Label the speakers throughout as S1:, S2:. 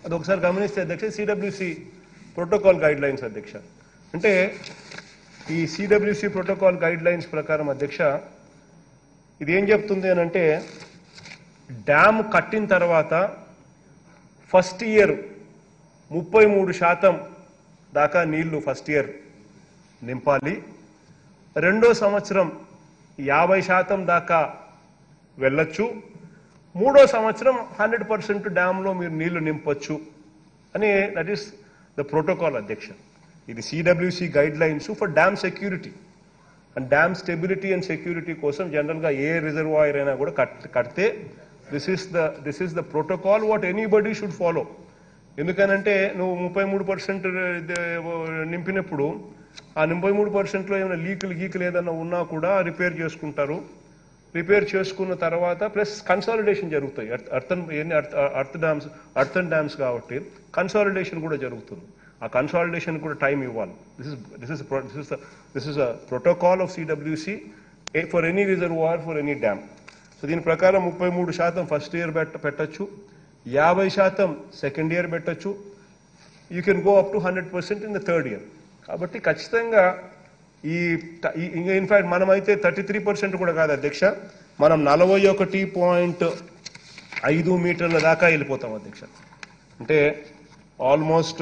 S1: అది ఒకసారి గమనిస్తే అధ్యక్ష సిడబ్ల్యూసి ప్రోటోకాల్ గైడ్ లైన్స్ అధ్యక్ష అంటే ఈ సిడబ్ల్యూసి ప్రోటోకాల్ గైడ్ లైన్స్ ప్రకారం అధ్యక్ష ఇది ఏం చెప్తుంది అని అంటే డ్యామ్ కట్టిన తర్వాత ఫస్ట్ ఇయర్ ముప్పై మూడు శాతం దాకా నీళ్లు ఫస్ట్ ఇయర్ నింపాలి రెండో సంవత్సరం యాభై శాతం దాకా వెళ్ళొచ్చు మూడో సంవత్సరం హండ్రెడ్ పర్సెంట్ డ్యామ్లో మీరు నీళ్లు నింపొచ్చు అని దట్ ఈస్ ద ప్రోటోకాల్ అధ్యక్ష ఇది CWC guidelines for dam security and dam stability and security కోసం జనరల్గా ఏ రిజర్వాయర్ అయినా కూడా కట్ కడితే this is the this is the protocol what anybody should follow ఎందుకనంటే నువ్వు ముప్పై మూడు పర్సెంట్ నింపినప్పుడు ఆ ముప్పై మూడు పర్సెంట్లో ఏమైనా లీకులు గీకులు ఏదైనా ఉన్నా కూడా రిపేర్ చేసుకుంటారు రిపేర్ చేసుకున్న తర్వాత ప్లస్ కన్సాలిడేషన్ జరుగుతాయి అర్త్ అర్థన్ ఎన్ని earth earth dams earthen dams కాబట్టి కన్సాలిడేషన్ కూడా జరుగుతుంది ఆ కన్సాలిడేషన్ కూడా టైం ఇవ్వాలి this is this is this is this is a protocol of CWC for any reservoir for any dam so దీని ప్రకారం ముప్పై మూడు శాతం ఫస్ట్ ఇయర్ పెట్ట పెట్టచ్చు యాభై శాతం సెకండ్ ఇయర్ పెట్టచ్చు you can go up to hundred percent in the third year కాబట్టి ఖచ్చితంగా ఈ ట- ఈ- ఇంకా ఇన్ఫాక్ట్ మనమైతే థర్టీ త్రీ పర్సెంట్ కూడా కాదు అధ్యక్ష మనం నలభై ఒకటి పాయింట్ ఐదు మీటర్ల దాకా వెళ్ళిపోతాం అధ్యక్ష అంటే ఆల్మోస్ట్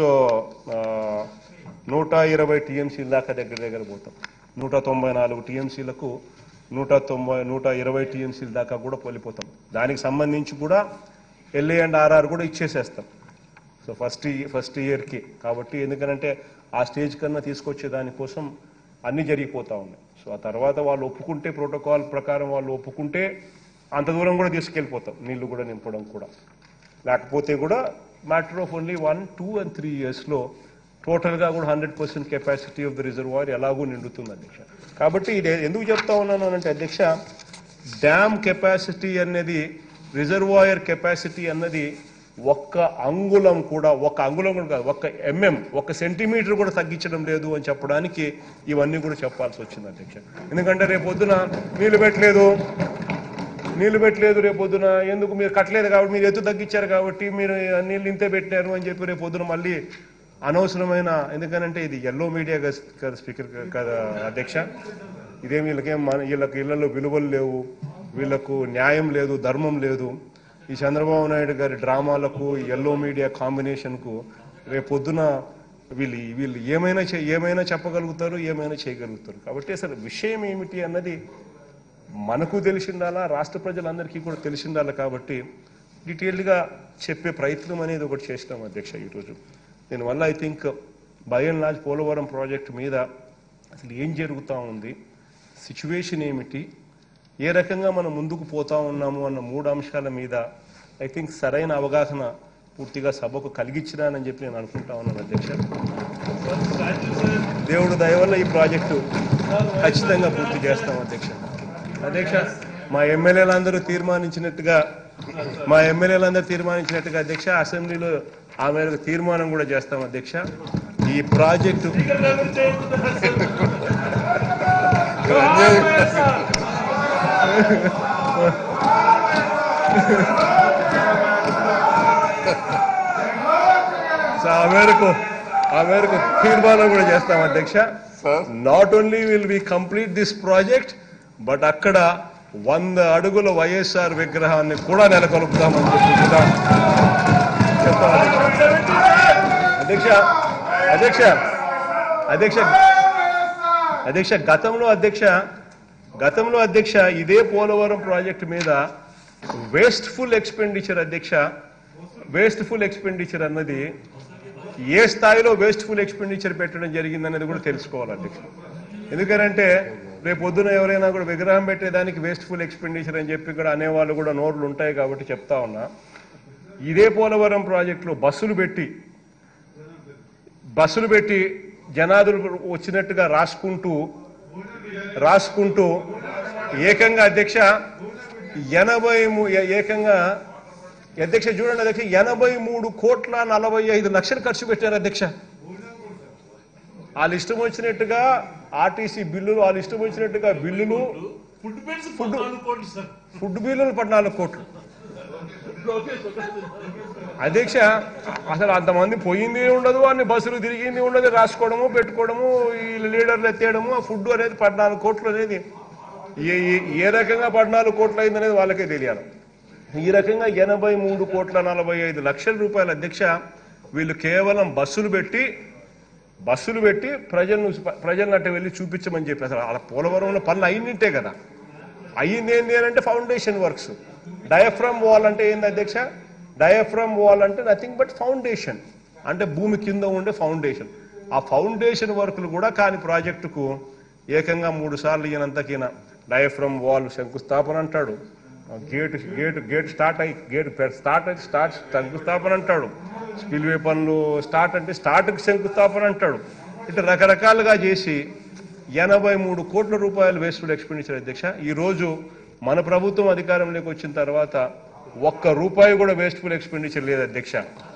S1: నూట ఇరవై టీఎంసీల దాకా దగ్గర దగ్గర పోతాం నూట తొంభై నాలుగు టీఎంసీలకు నూట తొంభై నూట ఇరవై టీఎంసీల దాకా కూడా వెళ్ళిపోతాం దానికి సంబంధించి కూడా ఎల్ఏ అండ్ ఆర్ఆర్ కూడా ఇచ్చేసేస్తాం సో ఫస్ట్ ఫస్ట్ ఇయర్కి కాబట్టి ఎందుకనంటే ఆ స్టేజ్ కన్నా తీసుకొచ్చే దానికోసం అన్ని జరిగిపోతా ఉన్నాయి సో ఆ తర్వాత వాళ్ళు ఒప్పుకుంటే ప్రోటోకాల్ ప్రకారం వాళ్ళు ఒప్పుకుంటే అంత దూరం కూడా తీసుకెళ్ళిపోతాం నీళ్లు కూడా నింపడం కూడా లేకపోతే కూడా matter of only one two and three ఇయర్స్లో టోటల్గా కూడా hundred percent capacity of the reservoir ఎలాగూ నిండుతుంది అధ్యక్ష కాబట్టి ఇది ఎందుకు చెప్తా ఉన్నాను అంటే అధ్యక్ష డ్యామ్ కెపాసిటీ అనేది రిజర్వాయర్ కెపాసిటీ అన్నది ఒక్క అంగుళం కూడా ఒక్క అంగుళం కూడా కాదు ఒక్క ఎంఎం ఒక్క సెంటీమీటర్ కూడా తగ్గించడం లేదు అని చెప్పడానికి ఇవన్నీ కూడా చెప్పాల్సి వచ్చింది అధ్యక్ష ఎందుకంటే రేపు పొద్దున నీళ్లు పెట్టలేదు నీళ్లు పెట్టలేదు రేపు పొద్దున ఎందుకు మీరు కట్టలేదు కాబట్టి మీరు ఎత్తు తగ్గించారు కాబట్టి మీరు నీళ్ళు ఇంతే పెట్టారు అని చెప్పి రేపు పొద్దున మళ్ళీ అనవసరమైన ఎందుకనంటే ఇది ఎల్లో మీడియా కదా స్పీకర్ కదా అధ్యక్ష ఇదేం వీళ్ళకేం మన వీళ్ళకి ఇళ్లలో విలువలు లేవు వీళ్ళకు న్యాయం లేదు ధర్మం లేదు ఈ చంద్రబాబు నాయుడు గారి డ్రామాలకు ఎల్లో మీడియా కాంబినేషన్కు రేపు పొద్దున వీళ్ళు వీళ్ళు ఏమైనా చే- ఏమైనా చెప్పగలుగుతారు ఏమైనా చేయగలుగుతారు కాబట్టి అసలు విషయం ఏమిటి అన్నది మనకు తెలిసిండాలా రాష్ట్ర ప్రజలందరికీ కూడా తెలిసిండాలా కాబట్టి డీటెయిల్డ్గా చెప్పే ప్రయత్నం అనేది ఒకటి చేసినాం అధ్యక్ష ఈరోజు దీనివల్ల I think by and large Polavaram project మీద అసలు ఏం జరుగుతూ ఉంది సిచ్యువేషన్ ఏమిటి ఏ రకంగా మనం ముందుకు పోతా ఉన్నాము అన్న మూడు అంశాల మీద ఐ థింక్ సరైన అవగాహన పూర్తిగా సభకు కలిగించినానని చెప్పి నేను అనుకుంటా ఉన్నాను అధ్యక్ష దేవుడు దయ వల్ల ఈ ప్రాజెక్టు ఖచ్చితంగా పూర్తి చేస్తాం అధ్యక్ష అధ్యక్ష మా ఎమ్మెల్యేలందరూ తీర్మానించినట్టుగా మా ఎమ్మెల్యేలందరూ తీర్మానించినట్టుగా అధ్యక్ష అసెంబ్లీలో ఆ మేరకు తీర్మానం కూడా చేస్తాం అధ్యక్ష ఈ ప్రాజెక్టు సో ఆ మేరకు ఆ మేరకు తీర్మానం కూడా చేస్తాం అధ్యక్ష
S2: sir
S1: not only will we complete this project but అక్కడ వంద అడుగుల వైఎస్ఆర్ విగ్రహాన్ని కూడా నెలకొల్పుతామని చెప్పి కూడా చెప్తాం అధ్యక్ష అధ్యక్ష అధ్యక్ష అధ్యక్ష గతంలో అధ్యక్ష గతంలో అధ్యక్ష ఇదే పోలవరం ప్రాజెక్టు మీద వేస్ట్ఫుల్ ఎక్స్పెండిచర్ అధ్యక్ష వేస్ట్ఫుల్ ఎక్స్పెండిచర్ అన్నది ఏ స్థాయిలో వేస్ట్ఫుల్ ఎక్స్పెండిచర్ పెట్టడం జరిగిందనేది కూడా తెలుసుకోవాలి అధ్యక్ష ఎందుకంటే రేపు పొద్దున ఎవరైనా కూడా విగ్రహం పెట్టేదానికి వేస్ట్ఫుల్ ఎక్స్పెండిచర్ అని చెప్పి కూడా అనేవాళ్ళు కూడా నోర్లు ఉంటాయి కాబట్టి చెప్తా ఉన్నా ఇదే పోలవరం ప్రాజెక్టులో బస్సులు పెట్టి బస్సులు పెట్టి జనాదులు వచ్చినట్టుగా రాసుకుంటూ రాసుకుంటూ ఏకంగా అధ్యక్ష ఎనభై ము- ఏ- ఏకంగా అధ్యక్ష చూడండి అధ్యక్ష ఎనభై మూడు కోట్ల నలభై ఐదు లక్షలు ఖర్చు పెట్టారు అధ్యక్ష వాళ్ళు ఇష్టం వచ్చినట్టుగా ఆర్టీసీ బిల్లులు వాళ్ళు ఇష్టం వచ్చినట్టుగా బిల్లులు
S3: ఫుడ్ బిల్స్ పద్నాలుగు కోట్లు సార్
S1: ఫుడ్ బిల్లులు పద్నాలుగు కోట్లు అధ్యక్ష అసలు అంతమంది పోయింది ఉండదు అన్ని బస్సులు తిరిగింది ఉండదు రాసుకోవడము పెట్టుకోవడము ఈ లీడర్లు ఎత్తేయడము ఆ ఫుడ్ అనేది పద్నాలుగు కోట్లు అనేది ఏ ఏ- ఏ రకంగా పద్నాలుగు కోట్లు అయింది అనేది వాళ్ళకే తెలియాలి ఈ రకంగా ఎనభై మూడు కోట్ల నలభై ఐదు లక్షల రూపాయల అధ్యక్ష వీళ్ళు కేవలం బస్సులు పెట్టి బస్సులు పెట్టి ప్రజలను ప్రజలను అట్ట వెళ్ళి చూపించమని చెప్పి అసలు అలా పోలవరంలో పనులు అయినట్టే కదా అయ్యింది ఏంటి అని అంటే ఫౌండేషన్ వర్క్స్ డయాఫ్రమ్ వాల్ అంటే ఏంది అధ్యక్ష డయాఫ్రమ్ వాల్ అంటే నథింగ్ బట్ ఫౌండేషన్ అంటే భూమి కింద ఉండే ఫౌండేషన్ ఆ ఫౌండేషన్ వర్కులు కూడా కాని ప్రాజెక్టుకు ఏకంగా మూడు సార్లు ఈయనంతకీన డయాఫ్రమ్ వాల్ శంకుస్థాపన అంటాడు గేట్ గేట్ గేట్ స్టార్ట్ అయ్యి గేట్ స్టార్ట్ అయితే స్టార్ట్ శంకుస్థాపన అంటాడు స్పిల్వే పనులు స్టార్ట్ అంటే స్టార్ట్కి శంకుస్థాపన అంటాడు ఇట్లా రకరకాలుగా చేసి ఎనభై మూడు కోట్ల రూపాయలు వేస్టెడ్ ఎక్స్పెండిచర్ అధ్యక్ష ఈ రోజు మన ప్రభుత్వం అధికారంలోకి వచ్చిన తర్వాత ఒక్క రూపాయి కూడా వేస్ట్ఫుల్ ఎక్స్పెండిచర్ లేదు అధ్యక్ష